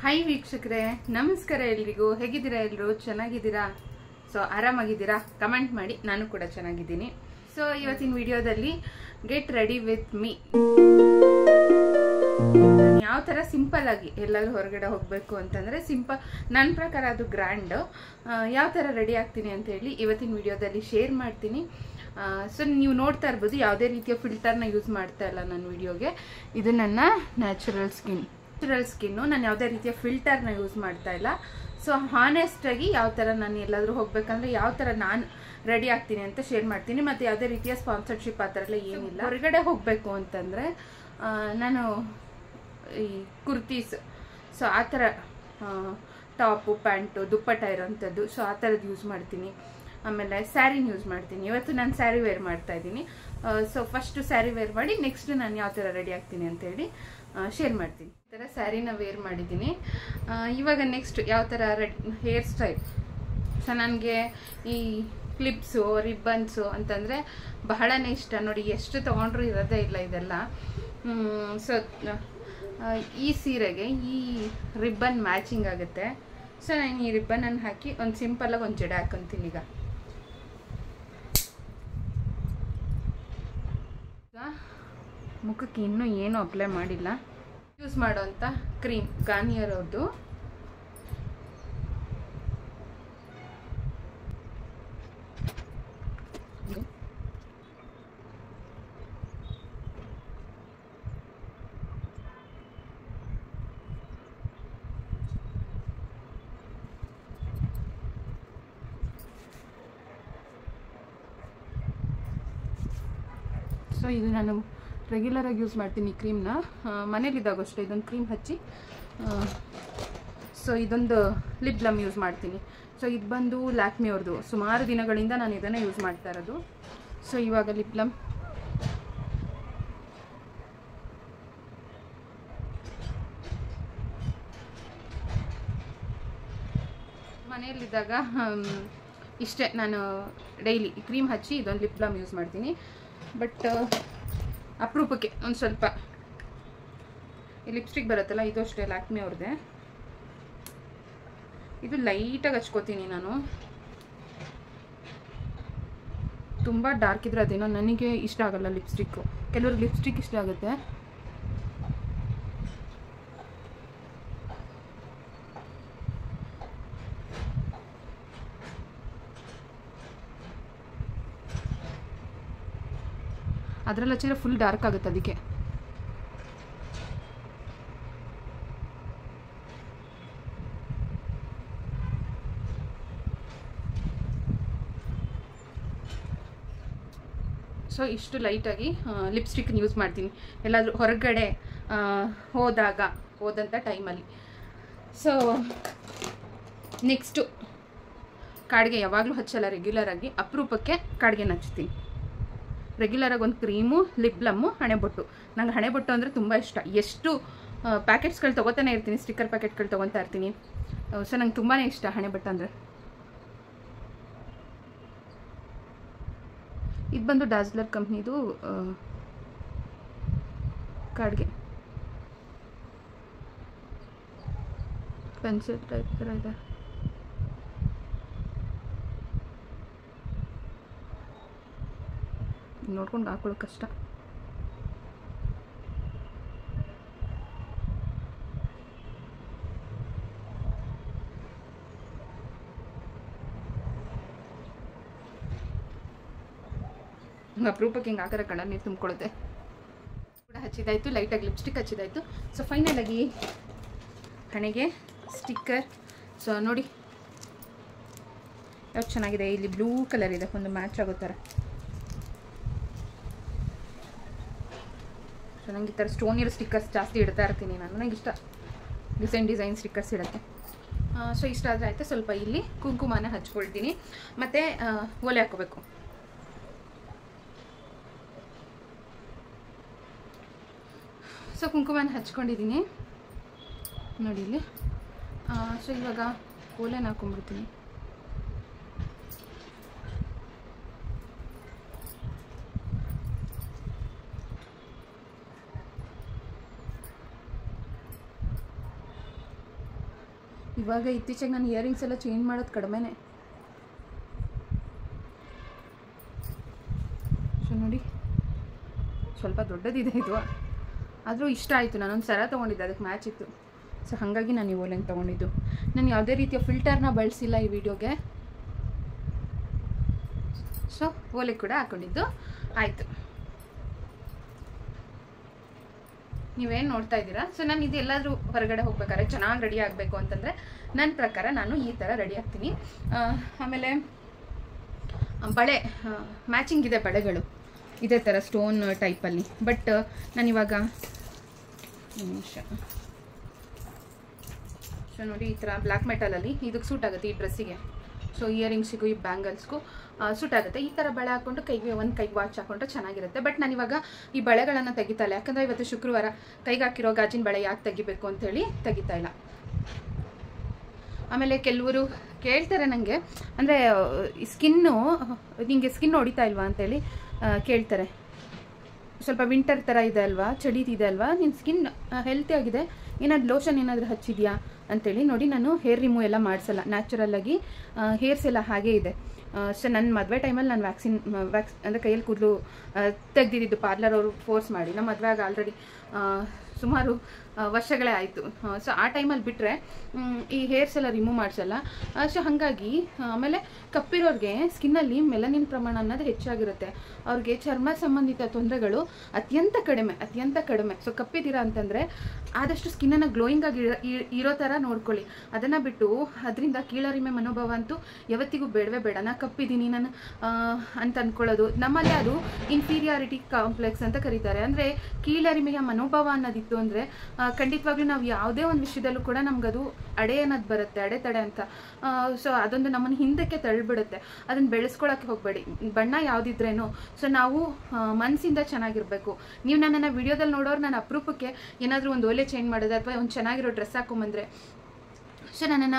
hi ವೀಕ್ಷಕರೇ ನಮಸ್ಕಾರ ಎಲ್ರಿಗೂ ಹೇಗಿದ್ದೀರಾ ಎಲ್ಲರೂ ಚೆನ್ನಾಗಿದ್ದೀರಾ ಸೊ ಆರಾಮಾಗಿದ್ದೀರಾ ಕಮೆಂಟ್ ಮಾಡಿ ನಾನು ಕೂಡ ಚೆನ್ನಾಗಿದ್ದೀನಿ ಸೊ ಇವತ್ತಿನ ವಿಡಿಯೋದಲ್ಲಿ ಗೆಟ್ ರೆಡಿ ವಿತ್ ಮೀ ಯಾವ ಥರ ಸಿಂಪಲ್ ಆಗಿ ಎಲ್ಲರೂ ಹೊರಗಡೆ ಹೋಗಬೇಕು ಅಂತಂದರೆ ಸಿಂಪಲ್ ನನ್ನ ಪ್ರಕಾರ ಅದು ಗ್ರ್ಯಾಂಡ್ ಯಾವ ಥರ ರೆಡಿ ಆಗ್ತೀನಿ ಅಂತ ಹೇಳಿ ಇವತ್ತಿನ ವಿಡಿಯೋದಲ್ಲಿ ಶೇರ್ ಮಾಡ್ತೀನಿ ಸೊ ನೀವು ನೋಡ್ತಾ ಇರ್ಬೋದು ಯಾವುದೇ ರೀತಿಯ ಫಿಲ್ಟರ್ನ ಯೂಸ್ ಮಾಡ್ತಾ ಇಲ್ಲ ನನ್ನ ವಿಡಿಯೋಗೆ ಇದು ನನ್ನ ನ್ಯಾಚುರಲ್ ಸ್ಕಿನ್ ನ್ಯಾಚುರಲ್ ಸ್ಕಿನ್ನು ನಾನು ಯಾವುದೇ ರೀತಿಯ ಫಿಲ್ಟರ್ನ ಯೂಸ್ ಮಾಡ್ತಾ ಇಲ್ಲ ಸೊ ಹಾನೆಸ್ಟಾಗಿ ಯಾವ ಥರ ನಾನು ಎಲ್ಲಾದರೂ ಹೋಗ್ಬೇಕಂದ್ರೆ ಯಾವ ಥರ ನಾನು ರೆಡಿ ಆಗ್ತೀನಿ ಅಂತ ಶೇರ್ ಮಾಡ್ತೀನಿ ಮತ್ತು ಯಾವುದೇ ರೀತಿಯ ಸ್ಪಾನ್ಸರ್ಶಿಪ್ ಆ ಥರ ಎಲ್ಲ ಏನಿಲ್ಲ ಹೊರಗಡೆ ಹೋಗಬೇಕು ಅಂತಂದರೆ ನಾನು ಈ ಕುರ್ತೀಸ್ ಸೊ ಆ ಥರ ಟಾಪು ಪ್ಯಾಂಟು ದುಪ್ಪಟ್ಟ ಇರೋಂಥದ್ದು ಸೊ ಆ ಥರದ್ದು ಯೂಸ್ ಮಾಡ್ತೀನಿ ಆಮೇಲೆ ಸ್ಯಾರಿನ ಯೂಸ್ ಮಾಡ್ತೀನಿ ಇವತ್ತು ನಾನು ಸ್ಯಾರಿ ವೇರ್ ಮಾಡ್ತಾ ಇದ್ದೀನಿ ಸೊ ಫಸ್ಟು ಸ್ಯಾರಿ ವೇರ್ ಮಾಡಿ ನೆಕ್ಸ್ಟ್ ನಾನು ಯಾವ ಥರ ರೆಡಿ ಆಗ್ತೀನಿ ಅಂತೇಳಿ ಶೇರ್ ಮಾಡ್ತೀನಿ ಈ ಥರ ಸ್ಯಾರಿನ ವೇರ್ ಮಾಡಿದ್ದೀನಿ ಇವಾಗ ನೆಕ್ಸ್ಟ್ ಯಾವ ಥರ ರೆಡ್ ಹೇರ್ ಸ್ಟೈಲ್ ಸೊ ನನಗೆ ಈ ಕ್ಲಿಪ್ಸು ರಿಬ್ಬನ್ಸು ಅಂತಂದರೆ ಬಹಳನೇ ಇಷ್ಟ ನೋಡಿ ಎಷ್ಟು ತೊಗೊಂಡ್ರು ಇರೋದೇ ಇಲ್ಲ ಇದೆಲ್ಲ ಸೊ ಈ ಸೀರೆಗೆ ಈ ರಿಬ್ಬನ್ ಮ್ಯಾಚಿಂಗ್ ಆಗುತ್ತೆ ಸೊ ನಾನು ಈ ರಿಬ್ಬನನ್ನು ಹಾಕಿ ಒಂದು ಸಿಂಪಲಾಗಿ ಒಂದು ಜಡೆ ಹಾಕೊತೀನಿ ಈಗ ಮುಖಕ್ಕೆ ಇನ್ನೂ ಏನೂ ಅಪ್ಲೈ ಮಾಡಿಲ್ಲ ಯೂಸ್ ಮಾಡೋಂಥ ಕ್ರೀಮ್ ಗಾರ್ನಿಯರ್ ಅವ್ರದ್ದು ಸೊ ಇದು ನಾನು ರೆಗ್ಯುಲರಾಗಿ ಯೂಸ್ ಮಾಡ್ತೀನಿ ಈ ಕ್ರೀಮ್ನ ಮನೇಲಿದ್ದಾಗ ಅಷ್ಟೇ ಇದೊಂದು ಕ್ರೀಮ್ ಹಚ್ಚಿ ಸೊ ಇದೊಂದು ಲಿಪ್ ಬ್ಲಮ್ ಯೂಸ್ ಮಾಡ್ತೀನಿ ಸೊ ಇದು ಬಂದು ಲ್ಯಾಕ್ಮಿ ಅವ್ರದ್ದು ಸುಮಾರು ದಿನಗಳಿಂದ ನಾನು ಇದನ್ನೇ ಯೂಸ್ ಮಾಡ್ತಾ ಇರೋದು ಸೊ ಇವಾಗ ಲಿಪ್ ಬ್ಲಮ್ ಮನೆಯಲ್ಲಿದ್ದಾಗ ಇಷ್ಟೇ ನಾನು ಡೈಲಿ ಕ್ರೀಮ್ ಹಚ್ಚಿ ಇದೊಂದು ಲಿಪ್ ಬ್ಲಮ್ ಯೂಸ್ ಮಾಡ್ತೀನಿ ಬಟ್ ಅಪರೂಪಕ್ಕೆ ಒಂದು ಸ್ವಲ್ಪ ಈ ಲಿಪ್ಸ್ಟಿಕ್ ಬರುತ್ತಲ್ಲ ಇದು ಅಷ್ಟೇ ಲ್ಯಾಕ್ಮಿ ಅವ್ರದ್ದೆ ಇದು ಲೈಟಾಗಿ ಹಚ್ಕೋತೀನಿ ನಾನು ತುಂಬ ಡಾರ್ಕ್ ಇದ್ರೆ ಅದೇನೋ ನನಗೆ ಇಷ್ಟ ಆಗಲ್ಲ ಲಿಪ್ಸ್ಟಿಕ್ಕು ಕೆಲವ್ರಿಗೆ ಲಿಪ್ಸ್ಟಿಕ್ ಇಷ್ಟ ಆಗುತ್ತೆ ಅದರಲ್ಲಿ ಹಚ್ಚಿದ್ರೆ ಫುಲ್ ಡಾರ್ಕ್ ಆಗುತ್ತೆ ಅದಕ್ಕೆ ಸೊ ಇಷ್ಟು ಲೈಟಾಗಿ ಲಿಪ್ಸ್ಟಿಕ್ನ ಯೂಸ್ ಮಾಡ್ತೀನಿ ಎಲ್ಲಾದರೂ ಹೊರಗಡೆ ಹೋದಾಗ ಹೋದಂಥ ಟೈಮಲ್ಲಿ ಸೊ ನೆಕ್ಸ್ಟು ಕಾಡಿಗೆ ಯಾವಾಗಲೂ ಹಚ್ಚಲ್ಲ ರೆಗ್ಯುಲರಾಗಿ ಅಪರೂಪಕ್ಕೆ ಕಾಡಿಗೆ ಹಚ್ತೀನಿ ರೆಗ್ಯುಲರಾಗಿ ಒಂದು ಕ್ರೀಮು ಲಿಪ್ ಬ್ಲಮ್ಮು ಹಣೆಬೊಟ್ಟು ನಂಗೆ ಹಣೆಬೊಟ್ಟು ಅಂದರೆ ತುಂಬ ಇಷ್ಟ ಎಷ್ಟು ಪ್ಯಾಕೆಟ್ಸ್ಗಳು ತೊಗೋತಾನೆ ಇರ್ತೀನಿ ಸ್ಟಿಕ್ಕರ್ ಪ್ಯಾಕೆಟ್ಗಳು ತೊಗೊತಾ ಇರ್ತೀನಿ ಸೊ ನಂಗೆ ತುಂಬಾ ಇಷ್ಟ ಹಣೆಬೊಟ್ಟು ಅಂದರೆ ಇದು ಬಂದು ಡಾಜ್ಲರ್ ಕಂಪ್ನಿದು ಕಾಡ್ಗೆ ಪೆನ್ಸಿಲ್ ಟೈಪ್ ಥರ ಇದೆ ನೋಡ್ಕೊಂಡು ಹಾಕೊಳ್ಳೋ ಕಷ್ಟ ಅಪರೂಪಕ್ಕೆ ಹಿಂಗೆ ಹಾಕಿದ್ರೆ ಕಣ್ಣ ನೀರು ತುಂಬಿಕೊಳ್ಳುತ್ತೆ ಕೂಡ ಹಚ್ಚಿದಾಯಿತು ಲೈಟಾಗಿ ಲಿಪ್ಸ್ಟಿಕ್ ಹಚ್ಚಿದಾಯಿತು ಸೊ ಫೈನಲಾಗಿ ಹಣೆಗೆ ಸ್ಟಿಕ್ಕರ್ ಸೊ ನೋಡಿ ಯಾವ್ದು ಚೆನ್ನಾಗಿದೆ ಇಲ್ಲಿ ಬ್ಲೂ ಕಲರ್ ಇದೆ ಒಂದು ಮ್ಯಾಚ್ ಆಗೋ ಥರ ಸೊ ನಂಗೆ ಈ ಥರ ಸ್ಟೋನ್ ಇರೋ ಸ್ಟಿಕ್ಕರ್ಸ್ ಜಾಸ್ತಿ ಇಡ್ತಾ ಇರ್ತೀನಿ ನಾನು ನಂಗೆ ಇಷ್ಟ ಡಿಸೈನ್ ಡಿಸೈನ್ ಸ್ಟಿಕ್ಕರ್ಸ್ ಇಡುತ್ತೆ ಸೊ ಇಷ್ಟ ಆದರೆ ಆಯಿತು ಸ್ವಲ್ಪ ಇಲ್ಲಿ ಕುಂಕುಮನ ಹಚ್ಕೊಳ್ತೀನಿ ಮತ್ತು ಒಲೆ ಹಾಕೋಬೇಕು ಸೊ ಕುಂಕುಮನ ಹಚ್ಕೊಂಡಿದ್ದೀನಿ ನೋಡಿ ಇಲ್ಲಿ ಸೊ ಇವಾಗ ಓಲೆನ ಹಾಕೊಂಡ್ಬಿಡ್ತೀನಿ ಇವಾಗ ಇತ್ತೀಚೆಗೆ ನಾನು ಇಯರಿಂಗ್ಸ್ ಎಲ್ಲ ಚೇಂಜ್ ಮಾಡೋದು ಕಡಿಮೆನೆ ಸೊ ನೋಡಿ ಸ್ವಲ್ಪ ದೊಡ್ಡದಿದೆ ಇದು ಆದರೂ ಇಷ್ಟ ಆಯಿತು ನಾನೊಂದು ಸರ ತೊಗೊಂಡಿದ್ದೆ ಅದಕ್ಕೆ ಮ್ಯಾಚ್ ಇತ್ತು ಸೊ ಹಾಗಾಗಿ ನಾನು ಈ ಓಲೆಂಗ್ ತೊಗೊಂಡಿದ್ದು ನಾನು ಯಾವುದೇ ರೀತಿಯ ಫಿಲ್ಟರ್ನ ಬಳಸಿಲ್ಲ ಈ ವಿಡಿಯೋಗೆ ಸೊ ಓಲೆ ಕೂಡ ಹಾಕ್ಕೊಂಡಿದ್ದು ಆಯಿತು ನೀವೇನು ನೋಡ್ತಾ ಇದ್ದೀರಾ ಸೊ ನಾನು ಇದು ಎಲ್ಲಾದರೂ ಹೊರಗಡೆ ಹೋಗ್ಬೇಕಾದ್ರೆ ಚೆನ್ನಾಗಿ ರೆಡಿ ಆಗಬೇಕು ಅಂತಂದರೆ ನನ್ನ ಪ್ರಕಾರ ನಾನು ಈ ಥರ ರೆಡಿ ಆಗ್ತೀನಿ ಆ, ಆಮೇಲೆ ಆ, ಬಳೆ ಮ್ಯಾಚಿಂಗ್ ಇದೆ ಬಳೆಗಳು ಇದೇ ಥರ ಸ್ಟೋನ್ ಟೈಪಲ್ಲಿ ಬಟ್ ನಾನಿವಾಗ ಒಂದು ನಿಮಿಷ ಸೊ ನೋಡಿ ಈ ಥರ ಬ್ಲ್ಯಾಕ್ ಮೆಟಲಲ್ಲಿ ಇದಕ್ಕೆ ಸೂಟ್ ಆಗುತ್ತೆ ಈ ಡ್ರೆಸ್ಸಿಗೆ ಸೊ ಇಯರಿಂಗ್ಸಿಗೂ ಈ ಬ್ಯಾಂಗಲ್ಸ್ಗೂ ಸೂಟ್ ಆಗುತ್ತೆ ಈ ಥರ ಬಳೆ ಹಾಕ್ಕೊಂಡು ಕೈಗೆ ಒಂದು ಕೈಗೆ ವಾಚ್ ಹಾಕೊಂಡ್ರೆ ಚೆನ್ನಾಗಿರುತ್ತೆ ಬಟ್ ನಾನಿವಾಗ ಈ ಬಳೆಗಳನ್ನು ತೆಗಿತಾ ಇಲ್ಲ ಯಾಕಂದರೆ ಇವತ್ತು ಶುಕ್ರವಾರ ಕೈಗೆ ಹಾಕಿರೋ ಗಾಜಿನ ಬಳೆ ಯಾಕೆ ತೆಗಿಬೇಕು ಅಂತೇಳಿ ತೆಗಿತಾ ಇಲ್ಲ ಆಮೇಲೆ ಕೆಲವರು ಕೇಳ್ತಾರೆ ನನಗೆ ಅಂದರೆ ಸ್ಕಿನ್ನು ನಿಮಗೆ ಸ್ಕಿನ್ ಹೊಡಿತಾ ಇಲ್ವಾ ಅಂತೇಳಿ ಆ, ಕೇಳ್ತಾರೆ ಸ್ವಲ್ಪ ವಿಂಟರ್ ಥರ ಇದೆ ಅಲ್ವಾ ಚಳಿ ಇದೆ ಅಲ್ವಾ ನಿನ್ನ ಸ್ಕಿನ್ ಹೆಲ್ತಿ ಆಗಿದೆ ಏನಾದ್ರು ಲೋಷನ್ ಏನಾದರೂ ಹಚ್ಚಿದ್ಯಾ ಅಂತೇಳಿ ನೋಡಿ ನಾನು ಹೇರ್ ರಿಮೂವ್ ಎಲ್ಲ ಮಾಡಿಸಲ್ಲ ನ್ಯಾಚುರಲ್ಲಾಗಿ ಹೇರ್ಸ್ ಎಲ್ಲ ಹಾಗೇ ಇದೆ ಸೊ ನನ್ನ ಮದುವೆ ಟೈಮಲ್ಲಿ ನಾನು ವ್ಯಾಕ್ಸಿನ್ ವ್ಯಾಕ್ಸ್ ಅಂದರೆ ಕೈಯಲ್ಲಿ ಕೂದಲು ತೆಗ್ದಿದ್ದು ಪಾರ್ಲರ್ ಅವರು ಫೋರ್ಸ್ ಮಾಡಿ ನಮ್ಮ ಮದುವೆ ಆಗ ಆಲ್ರೆಡಿ ಸುಮಾರು ಆ, ವರ್ಷಗಳೇ ಆಯಿತು ಸೊ ಆ ಟೈಮಲ್ಲಿ ಬಿಟ್ಟರೆ ಈ ಹೇರ್ಸ್ ಎಲ್ಲ ರಿಮೂವ್ ಮಾಡಿಸಲ್ಲ ಸೊ ಹಾಗಾಗಿ ಆಮೇಲೆ ಕಪ್ಪಿರೋರಿಗೆ ಸ್ಕಿನ್ನಲ್ಲಿ ಮೆಲನಿನ್ ಪ್ರಮಾಣ ಅನ್ನೋದು ಹೆಚ್ಚಾಗಿರುತ್ತೆ ಅವ್ರಿಗೆ ಚರ್ಮ ಸಂಬಂಧಿತ ತೊಂದರೆಗಳು ಅತ್ಯಂತ ಕಡಿಮೆ ಅತ್ಯಂತ ಕಡಿಮೆ ಸೊ ಕಪ್ಪಿದ್ದೀರಾ ಅಂತಂದರೆ ಆದಷ್ಟು ಸ್ಕಿನ್ನನ್ನು ಗ್ಲೋಯಿಂಗ್ ಆಗಿ ಇರ- ಇ- ಇರೋ ಥರ ನೋಡ್ಕೊಳ್ಳಿ ಅದನ್ನು ಬಿಟ್ಟು ಅದರಿಂದ ಕೀಳರಿಮೆ ಮನೋಭಾವ ಅಂತೂ ಯಾವತ್ತಿಗೂ ಬೇಡವೇ ಬೇಡ ನಾ ಕಪ್ಪಿದ್ದೀನಿ ನಾನು ಆ, ಅಂತ ಅಂದ್ಕೊಳ್ಳೋದು ನಮ್ಮಲ್ಲಿ ಅದು ಇನ್ಫೀರಿಯಾರಿಟಿ ಕಾಂಪ್ಲೆಕ್ಸ್ ಅಂತ ಕರೀತಾರೆ ಅಂದರೆ ಕೀಳರಿಮೆಯ ಮನೋಭಾವ ಅನ್ನೋದಿತ್ತು ಅಂದರೆ ಖಂಡಿತವಾಗ್ಲೂ ನಾವು ಯಾವುದೇ ಒಂದು ವಿಷಯದಲ್ಲೂ ಕೂಡ ನಮಗದು ಅಡೆ ಅನ್ನೋದು ಬರುತ್ತೆ ಅಡೆತಡೆ ಅಂತ ಸೊ ಅದೊಂದು ನಮ್ಮನ್ನು ಹಿಂದಕ್ಕೆ ತಳ್ಳಿಬಿಡುತ್ತೆ ಅದನ್ನು ಬೆಳೆಸ್ಕೊಳಕ್ಕೆ ಹೋಗಬೇಡಿ ಬಣ್ಣ ಯಾವುದಿದ್ರೇನು ಸೊ ನಾವು ಮನಸ್ಸಿಂದ ಚೆನ್ನಾಗಿರಬೇಕು ನೀವು ನನ್ನನ್ನು ವಿಡಿಯೋದಲ್ಲಿ ನೋಡೋರು ನಾನು ಅಪರೂಪಕ್ಕೆ ಏನಾದರೂ ಒಂದು ಓಲೆ ಚೇಂಜ್ ಮಾಡೋದು ಅಥವಾ ಒಂದು ಚೆನ್ನಾಗಿರೋ ಡ್ರೆಸ್ ಹಾಕೊಂಬಂದ್ರೆ ಸೊ ನನ್ನನ್ನು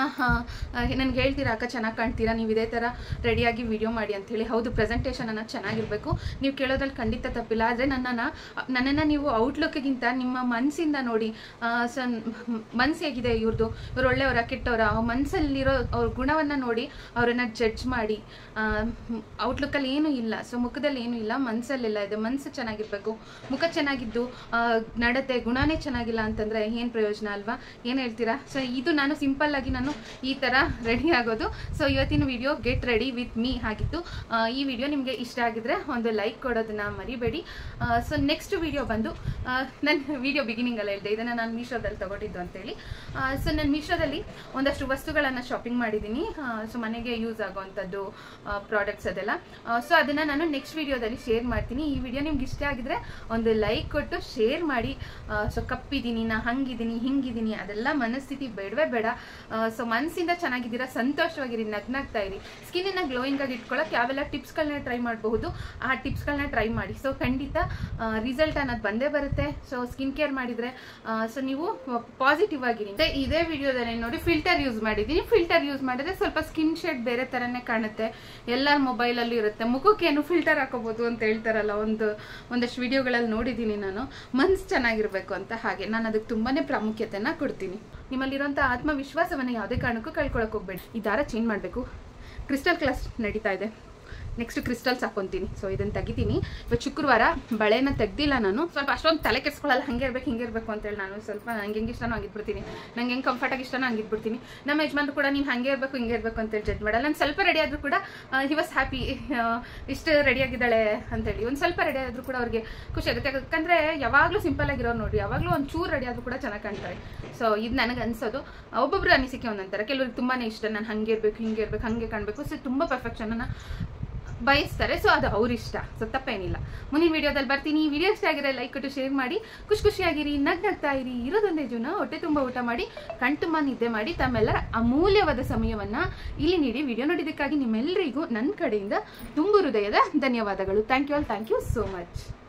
ನನಗೆ ಹೇಳ್ತೀರಾ ಅಕ್ಕ ಚೆನ್ನಾಗಿ ಕಾಣ್ತೀರಾ ನೀವು ಇದೇ ಥರ ರೆಡಿಯಾಗಿ ವಿಡಿಯೋ ಮಾಡಿ ಅಂಥೇಳಿ ಹೌದು ಪ್ರೆಸೆಂಟೇಷನ್ ಅನ್ನೋದು ಚೆನ್ನಾಗಿರಬೇಕು ನೀವು ಕೇಳೋದ್ರಲ್ಲಿ ಖಂಡಿತ ತಪ್ಪಿಲ್ಲ ಆದರೆ ನನ್ನನ್ನು ನನ್ನನ್ನು ನೀವು ಔಟ್ಲುಕ್ಗಿಂತ ನಿಮ್ಮ ಮನಸ್ಸಿಂದ ನೋಡಿ ಸೊ ಮನ್ಸು ಹೇಗಿದೆ ಇವ್ರದ್ದು ಇವ್ರು ಒಳ್ಳೆಯವರ ಕೆಟ್ಟವರ ಅವ್ರ ಮನಸ್ಸಲ್ಲಿರೋ ಅವ್ರ ಗುಣವನ್ನು ನೋಡಿ ಅವರನ್ನು ಜಡ್ಜ್ ಮಾಡಿ ಔಟ್ಲುಕ್ಕಲ್ಲಿ ಏನೂ ಇಲ್ಲ ಸೊ ಮುಖದಲ್ಲಿ ಏನೂ ಇಲ್ಲ ಮನಸ್ಸಲ್ಲೆಲ್ಲ ಇದೆ ಮನಸ್ಸು ಚೆನ್ನಾಗಿರಬೇಕು ಮುಖ ಚೆನ್ನಾಗಿದ್ದು ಆ, ನಡತೆ ಗುಣನೇ ಚೆನ್ನಾಗಿಲ್ಲ ಅಂತಂದರೆ ಏನು ಪ್ರಯೋಜನ ಅಲ್ವಾ ಏನು ಹೇಳ್ತೀರಾ ಸೊ ಇದು ನಾನು ಸಿಂಪಲ್ ಆಗಿ ನಾನು ಈ ಥರ ರೆಡಿ ಆಗೋದು ಸೊ ಇವತ್ತಿನ video get ready with me ಆಗಿತ್ತು ಆ, ಈ ವಿಡಿಯೋ ನಿಮಗೆ ಇಷ್ಟ ಆಗಿದ್ರೆ ಒಂದು ಲೈಕ್ ಕೊಡೋದನ್ನ ಮರಿಬೇಡಿ ಸೊ ನೆಕ್ಸ್ಟ್ ವಿಡಿಯೋ ಬಂದು ನನ್ನ ವಿಡಿಯೋ ಬಿಗಿನಿಂಗಲ್ಲಿ ಹೇಳಿದೆ ಇದನ್ನು ನಾನು ಮೀಶೋದಲ್ಲಿ ತಗೊಂಡಿದ್ದು ಅಂತೇಳಿ ಸೊ ನಾನು ಮೀಶೋದಲ್ಲಿ ಒಂದಷ್ಟು ವಸ್ತುಗಳನ್ನು ಶಾಪಿಂಗ್ ಮಾಡಿದ್ದೀನಿ ಸೊ ಮನೆಗೆ ಯೂಸ್ ಆಗುವಂಥದ್ದು ಪ್ರಾಡಕ್ಟ್ಸ್ ಅದೆಲ್ಲ ಸೊ ಅದನ್ನು ನಾನು ನೆಕ್ಸ್ಟ್ ವಿಡಿಯೋದಲ್ಲಿ ಶೇರ್ ಮಾಡ್ತೀನಿ ಈ ವಿಡಿಯೋ ನಿಮ್ಗೆ ಇಷ್ಟ ಆಗಿದ್ರೆ ಒಂದು ಲೈಕ್ ಕೊಟ್ಟು ಶೇರ್ ಮಾಡಿ ಸೊ ಕಪ್ಪಿದ್ದೀನಿ ನಾ ಹಂಗಿದ್ದೀನಿ ಹಿಂಗಿದ್ದೀನಿ ಅದೆಲ್ಲ ಮನಸ್ಥಿತಿ ಬೇಡವೇ ಬೇಡ ಸೊ ಮನಸ್ಸಿಂದ ಚೆನ್ನಾಗಿದ್ದೀರಾ ಸಂತೋಷವಾಗಿರಿ ನಗ್ನಾಗ್ತಾ ಇರಿ ಸ್ಕಿನ್ನ ಗ್ಲೋಯಿಂಗ್ ಆಗಿ ಇಟ್ಕೊಳ್ಳೋಕೆ ಯಾವೆಲ್ಲ ಟಿಪ್ಸ್ಗಳನ್ನ ಟ್ರೈ ಮಾಡಬಹುದು ಆ ಟಿಪ್ಸ್ಗಳನ್ನ ಟ್ರೈ ಮಾಡಿ ಸೊ ಖಂಡಿತ ರಿಸಲ್ಟ್ ಅನ್ನೋದು ಬಂದೇ ಬರುತ್ತೆ ಸೊ ಸ್ಕಿನ್ ಕೇರ್ ಮಾಡಿದ್ರೆ ಸೊ ನೀವು ಪಾಸಿಟಿವ್ ಆಗಿರಿ ಮತ್ತೆ ಇದೇ ವಿಡಿಯೋದಲ್ಲಿ ನೋಡಿ ಫಿಲ್ಟರ್ ಯೂಸ್ ಮಾಡಿದ್ದೀನಿ ಫಿಲ್ಟರ್ ಯೂಸ್ ಮಾಡಿದ್ರೆ ಸ್ವಲ್ಪ ಸ್ಕಿನ್ ಶೇಡ್ ಬೇರೆ ತರನೇ ಕಾಣುತ್ತೆ ಎಲ್ಲರ ಮೊಬೈಲಲ್ಲಿ ಇರುತ್ತೆ ಮುಖಕ್ಕೇನು ಫಿಲ್ಟರ್ ಹಾಕೋಬಹುದು ಅಂತ ಹೇಳ್ತಾರಲ್ಲ ಒಂದು ಒಂದಷ್ಟು ವಿಡಿಯೋಗಳಲ್ಲಿ ನೋಡಿದ್ದೀನಿ ನಾನು ಮನ್ಸು ಚೆನ್ನಾಗಿರ್ಬೇಕು ಅಂತ ಹಾಗೆ ನಾನು ಅದಕ್ಕೆ ತುಂಬಾನೇ ಪ್ರಾಮುಖ್ಯತೆನ ಕೊಡ್ತೀನಿ ನಿಮ್ಮಲ್ಲಿರುವಂಥ ಆತ್ಮವಿಶ್ವಾಸವನ್ನು ಯಾವುದೇ ಕಾರಣಕ್ಕೂ ಕಳ್ಕೊಳಕ್ ಹೋಗ್ಬೇಡಿ ಈ ದಾರ ಚೇಂಜ್ ಮಾಡಬೇಕು ಕ್ರಿಸ್ಟಲ್ ಕ್ಲಾಸ್ ನಡೀತಾ ಇದೆ ನೆಕ್ಸ್ಟ್ ಕ್ರಿಸ್ಟಲ್ಸ್ ಹಾಕೊಂತೀನಿ ಸೊ ಇದನ್ನ ತೆಗಿತೀನಿ ಇವತ್ತು ಶುಕ್ರವಾರ ಬಳೆನ ತೆಗ್ದಿಲ್ಲ ನಾನು ಸ್ವಲ್ಪ ಅಷ್ಟೊಂದು ತಲೆ ಕೆಡ್ಸ್ಕೊಳ್ಳಲ್ಲ ಹಂಗೆ ಇರ್ಬೇಕು ಹಿಂಗೆ ಇರಬೇಕು ಅಂತೇಳಿ ನಾನು ಸ್ವಲ್ಪ ನಂಗೆ ಹೆಂಗೆ ಇಷ್ಟನೋ ಹಂಗಿದ್ಬಿಡ್ತೀನಿ ನಂಗೆ ಹೆಂಗೆ ಕಂಫರ್ಟಾಗಿ ಇಷ್ಟನೋ ಹಂಗಿದ್ಬಿಡ್ತೀನಿ ನಮ್ಮ ಯಜಮಾನ್ರು ಕೂಡ ನೀನು ಹಂಗೆ ಇರಬೇಕು ಹಿಂಗೆ ಇರಬೇಕು ಅಂತೇಳಿ ಜಡ್ಜ್ ಮಾಡಲ್ಲ ನಾನು ಸ್ವಲ್ಪ ರೆಡಿ ಆದರೂ ಕೂಡ ಹಿ ವಾಸ್ ಹ್ಯಾಪಿ ಇಷ್ಟು ರೆಡಿ ಆಗಿದ್ದಾಳೆ ಅಂತೇಳಿ ಒಂದು ಸ್ವಲ್ಪ ರೆಡಿ ಆದರೂ ಕೂಡ ಅವ್ರಿಗೆ ಖುಷಿ ಆಗುತ್ತೆ ಯಾಕಂದರೆ ಯಾವಾಗಲೂ ಸಿಂಪಲ್ ಆಗಿರೋರು ನೋಡ್ರಿ ಯಾವಾಗಲೂ ಒಂದು ಚೂರು ರೆಡಿ ಆದರೂ ಕೂಡ ಚೆನ್ನಾಗಿ ಕಾಣ್ತಾರೆ ಸೊ ಇದು ನನಗೆ ಅನ್ಸೋದು ಒಬ್ಬೊಬ್ರು ಅನಿಸಿಕೆ ಒಂದೊಂಥರ ಕೆಲವ್ರಿಗೆ ತುಂಬಾ ಇಷ್ಟ ನಾನು ಹಂಗೆ ಇರಬೇಕು ಹಿಂಗೆ ಇರಬೇಕು ಹಂಗೆ ಕಾಣಬೇಕು ಸೊ ತುಂಬ ಪರ್ಫೆಕ್ಷನನ್ನು ಬಯಸ್ತಾರೆ ಸೊ ಅದು ಅವ್ರ ಇಷ್ಟ ಸೊ ತಪ್ಪೇನಿಲ್ಲ ಮುಂದಿನ ವಿಡಿಯೋದಲ್ಲಿ ಬರ್ತೀನಿ ಈ ವಿಡಿಯೋ ಇಷ್ಟ ಆಗಿರೋ ಲೈಕ್ ಕೊಟ್ಟು ಶೇರ್ ಮಾಡಿ ಖುಷಿ ಖುಷಿಯಾಗಿರಿ ನಗ್ನಗ್ತಾ ಇರಿ ಇರೋದೊಂದೇ ಜೀವನ ಹೊಟ್ಟೆ ತುಂಬ ಊಟ ಮಾಡಿ ಕಣ್ತುಂಬ ನಿದ್ದೆ ಮಾಡಿ ತಮ್ಮೆಲ್ಲರ ಅಮೂಲ್ಯವಾದ ಸಮಯವನ್ನ ಇಲ್ಲಿ ನೀಡಿ ವಿಡಿಯೋ ನೋಡಿದ್ದಕ್ಕಾಗಿ ನಿಮ್ಮೆಲ್ಲರಿಗೂ ನನ್ನ ಕಡೆಯಿಂದ ತುಂಬು ಹೃದಯದ ಧನ್ಯವಾದಗಳು thank you all thank you so much